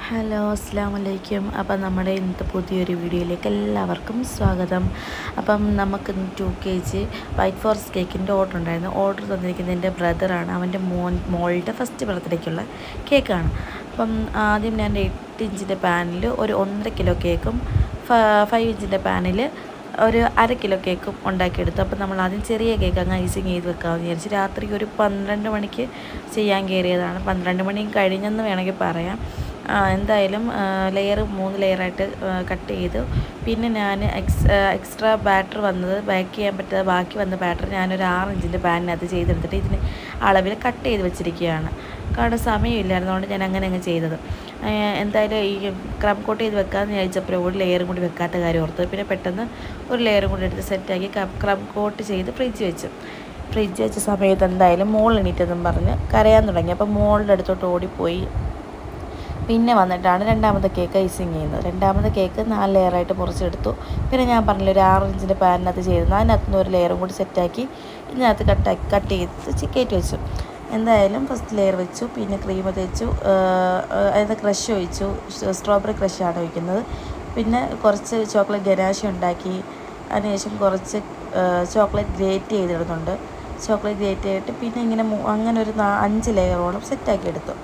Hello അസ്സാം വലൈക്കും അപ്പം നമ്മുടെ ഇന്നത്തെ പുതിയൊരു വീഡിയോയിലേക്ക് എല്ലാവർക്കും സ്വാഗതം അപ്പം നമുക്ക് two K G white forest കേക്കിൻ്റെ ഓർഡർ ഉണ്ടായിരുന്നു ഓർഡർ തന്നിരിക്കുന്നത് എൻ്റെ ബ്രദറാണ് അവൻ്റെ മോൻ മോളുടെ ഫസ്റ്റ് ബർത്ത്ഡേക്കുള്ള കേക്കാണ് അപ്പം ആദ്യം ഞാൻ എട്ട് ഇഞ്ചിൻ്റെ പാനിൽ ഒരു ഒന്നര കിലോ കേക്കും ഫൈവ് ഇഞ്ചിൻ്റെ പാനിൽ ഒരു അര കിലോ കേക്കും ഉണ്ടാക്കിയെടുത്തു അപ്പം നമ്മൾ ആദ്യം ചെറിയ കേക്ക് അങ്ങ് ഐസിങ് ചെയ്ത് വെക്കാമെന്ന് വിചാരിച്ച് രാത്രി ഒരു പന്ത്രണ്ട് മണിക്ക് ചെയ്യാൻ കയറിയതാണ് പന്ത്രണ്ട് മണി കഴിഞ്ഞെന്ന് വേണമെങ്കിൽ പറയാം ആ, എന്തായാലും ലെയർ മൂന്ന് ലെയറായിട്ട് കട്ട് ചെയ്തു പിന്നെ ഞാൻ എക്സ് എക്സ്ട്രാ ബാറ്റർ വന്നത് ബാക്ക് ചെയ്യാൻ പറ്റാതെ ബാക്കി വന്ന ബാറ്റർ ഞാനൊരു ആറ് ഇഞ്ചിൻ്റെ പാനിനകത്ത് ചെയ്തെടുത്തിട്ട് ഇതിന് അളവിൽ കട്ട് ചെയ്ത് വെച്ചിരിക്കുകയാണ് കാരണം സമയമില്ലായിരുന്നതുകൊണ്ട് ഞാൻ അങ്ങനെ അങ്ങ് ചെയ്തത് ആ, എന്തായാലും ഈ ക്രം കോട്ട് ചെയ്ത് വെക്കാമെന്ന് വിചാരിച്ചപ്പോൾ ഒരു ലെയറും കൂടി വെക്കാത്ത കാര്യം ഓർത്തത് പിന്നെ പെട്ടെന്ന് ഒരു ലെയറും കൂടി എടുത്ത് സെറ്റാക്കി ക്രം കോട്ട് ചെയ്ത് ഫ്രിഡ്ജ് വെച്ചു ഫ്രിഡ്ജ് വെച്ച സമയത്ത് എന്തായാലും മോൾ എണീറ്റെന്നും പറഞ്ഞ് കരയാൻ തുടങ്ങി അപ്പോൾ മോളുടെ അടുത്തോട്ട് ഓടിപ്പോയി പിന്നെ വന്നിട്ടാണ് രണ്ടാമത്തെ കേക്ക് ഐസിങ് ചെയ്യുന്നത് രണ്ടാമത്തെ കേക്ക് നാല് ലെയറായിട്ട് മുറിച്ചെടുത്തു പിന്നെ ഞാൻ പറഞ്ഞില്ല ഒരു ആറ് ഇഞ്ചിൻ്റെ പാനിനകത്ത് ചെയ്തിരുന്നു അതിനകത്ത് നിന്ന് ഒരു ലെയറും കൂടി സെറ്റാക്കി ഇതിനകത്ത് കട്ടാക്കി കട്ട് ചെയ്ത് കയറ്റി വെച്ചു എന്തായാലും ഫസ്റ്റ് ലെയർ വെച്ചു പിന്നെ ക്രീം തേച്ചു അതിന് ക്രഷ് ഒഴിച്ചു സ്ട്രോബെറി ക്രഷാണ് ഒഴിക്കുന്നത് പിന്നെ കുറച്ച് ചോക്ലേറ്റ് ഗനാശ ഉണ്ടാക്കി അതിനുശേഷം കുറച്ച് ചോക്ലേറ്റ് ഗ്രേറ്റ് ചെയ്തിടുന്നുണ്ട് ചോക്ലേറ്റ് ഗ്രേറ്റ് ചെയ്തിട്ട് പിന്നെ ഇങ്ങനെ മൂ- അങ്ങനെ ഒരു നാ- അഞ്ച് ലെയറോളം സെറ്റാക്കി എടുത്തു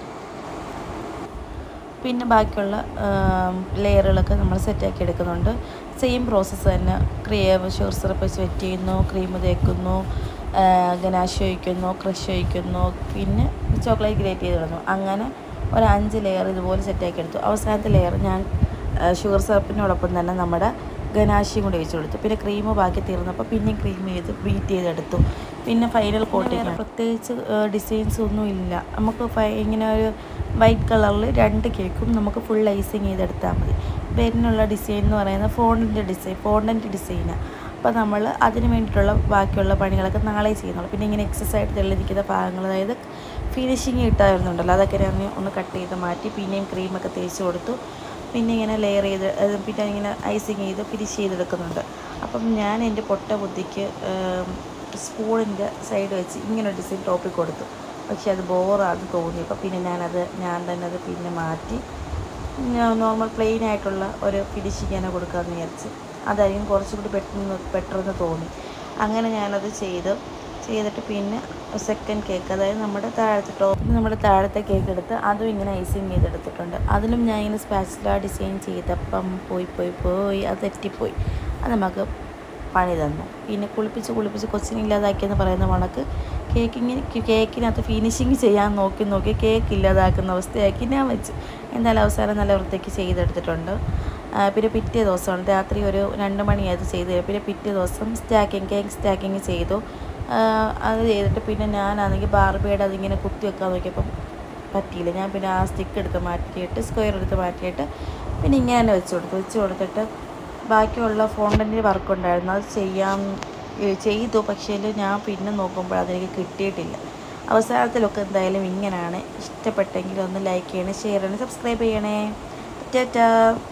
പിന്നെ ബാക്കിയുള്ള ലെയറുകളൊക്കെ നമ്മൾ സെറ്റാക്കി എടുക്കുന്നുണ്ട് സെയിം പ്രോസസ്സ് തന്നെ ക്രീം ഷുഗർ സിറപ്പ് വെച്ച് വെറ്റ് ചെയ്യുന്നു ക്രീം തേക്കുന്നു ഗനാശ ഒഴിക്കുന്നു ക്രഷ് ഒഴിക്കുന്നു പിന്നെ ചോക്ലേറ്റ് ഗ്രേറ്റ് ചെയ്തിടുന്നു അങ്ങനെ ഒരു അഞ്ച് ലെയർ ഇതുപോലെ സെറ്റാക്കി എടുത്തു അവസാനത്തെ ലെയർ ഞാൻ ഷുഗർ സിറപ്പിനോടൊപ്പം തന്നെ നമ്മുടെ ഗനാശയും കൂടി ഒഴിച്ചു കൊടുത്തു പിന്നെ ക്രീം ബാക്കി തീർന്നപ്പോൾ പിന്നെയും ക്രീം ചെയ്ത് ബീറ്റ് ചെയ്തെടുത്തു പിന്നെ ഫൈനൽ കോട്ടിങ് പ്രത്യേകിച്ച് ഡിസൈൻസ് ഒന്നും ഇല്ല നമുക്ക് ഫൈ- ഇങ്ങനെ ഒരു വൈറ്റ് കളറിൽ രണ്ട് കേക്കും നമുക്ക് ഫുൾ ഐസിങ് ചെയ്തെടുത്താൽ മതി പേരിനുള്ള ഡിസൈൻ എന്ന് പറയുന്നത് ഫോണിൻ്റെ ഡിസൈൻ ഫോണ്ടൻ്റെ ഡിസൈനാണ് അപ്പോൾ നമ്മൾ അതിന് വേണ്ടിയിട്ടുള്ള ബാക്കിയുള്ള പണികളൊക്കെ നാളെ ചെയ്യുന്നുള്ളൂ പിന്നെ ഇങ്ങനെ എക്സസ് ആയിട്ട് തെളിഞ്ഞിരിക്കുന്ന ഭാഗങ്ങൾ അതായത് ഫിനിഷിങ് കിട്ടാറുന്നുണ്ടല്ലോ അതൊക്കെ ഞാൻ ഒന്ന് കട്ട് ചെയ്ത് മാറ്റി പിന്നെയും ക്രീമൊക്കെ തേച്ച് കൊടുത്തു പിന്നെ ഇങ്ങനെ ലെയർ ചെയ്ത് അത് പിന്നെ ഇങ്ങനെ ഐസിങ് ചെയ്ത് ഫിനിഷ് ചെയ്തെടുക്കുന്നുണ്ട് അപ്പം ഞാൻ എൻ്റെ പൊട്ട ബുദ്ധിക്ക് സ്പൂണിൻ്റെ സൈഡ് വെച്ച് ഇങ്ങനെ ഡിസൈൻ ടോപ്പിൽ കൊടുത്തു പക്ഷെ അത് ബോറാന്ന് തോന്നി അപ്പോൾ പിന്നെ ഞാനത് ഞാൻ തന്നെ അത് പിന്നെ മാറ്റി ഞാൻ നോർമൽ പ്ലെയിൻ ആയിട്ടുള്ള ഒരു ഫിനിഷിങ് തന്നെ കൊടുക്കാമെന്ന് വിചാരിച്ച് അതായിരിക്കും കുറച്ചും കൂടി പെട്ടെന്ന് പെട്ടെന്ന് തോന്നി അങ്ങനെ ഞാനത് ചെയ്തു ചെയ്തിട്ട് പിന്നെ സെക്കൻഡ് കേക്ക് അതായത് നമ്മുടെ താഴത്തെ ടോപ്പ് നമ്മുടെ താഴത്തെ കേക്ക് എടുത്ത് അതും ഇങ്ങനെ ഐസിങ് ചെയ്തെടുത്തിട്ടുണ്ട് അതിലും ഞാൻ ഇങ്ങനെ സ്പാച്ചില ഡിസൈൻ ചെയ്തപ്പം പോയി പോയി പോയി അത് തെറ്റിപ്പോയി അത് നമുക്ക് പണി തന്നു പിന്നെ കുളിപ്പിച്ച് കുളിപ്പിച്ച് കൊച്ചിനില്ലാതാക്കിയെന്ന് പറയുന്ന കണക്ക് കേക്കിങ്ങിന് കേക്കിനകത്ത് ഫിനിഷിങ് ചെയ്യാൻ നോക്കി നോക്കി കേക്ക് ഇല്ലാതാക്കുന്ന അവസ്ഥയാക്കി ഞാൻ വെച്ചു എന്തായാലും അവസാനം നല്ല വൃത്തിക്ക് ചെയ്തെടുത്തിട്ടുണ്ട് ആ, പിന്നെ പിറ്റേ ദിവസമാണ് രാത്രി ഒരു രണ്ട് മണിയായത് ചെയ്ത് കഴിഞ്ഞു. പിന്നെ പിറ്റേ ദിവസം സ്റ്റാക്കിങ് കേക്ക് സ്റ്റാക്കിങ് ചെയ്തു ആ, അത് ചെയ്തിട്ട് പിന്നെ ഞാനാണെങ്കിൽ ബാർബിയുടെ അതിങ്ങനെ കുത്തി വെക്കാൻ നോക്കിയപ്പം പറ്റിയില്ല ഞാൻ പിന്നെ ആ സ്റ്റിക്ക് എടുത്ത് മാറ്റിയിട്ട് സ്ക്വയർ എടുത്ത് മാറ്റിയിട്ട് പിന്നെ ഇങ്ങനെ തന്നെ വെച്ച് കൊടുത്തു വെച്ച് കൊടുത്തിട്ട് ബാക്കിയുള്ള ഫോണ്ടൻ്റെ വർക്ക് ഉണ്ടായിരുന്നു അത് ചെയ്യാൻ ഏ, ചെയ്തു പക്ഷേ ഞാൻ പിന്നെ നോക്കുമ്പോൾ അതെനിക്ക് കിട്ടിയിട്ടില്ല അവസാനത്തിലൊക്കെ എന്തായാലും ഇങ്ങനെയാണ് ഇഷ്ടപ്പെട്ടെങ്കിൽ ഒന്ന് ലൈക്ക് ചെയ്യണേ ഷെയർ ചെയ്യണേ സബ്സ്ക്രൈബ് ചെയ്യണേ ടാറ്റാ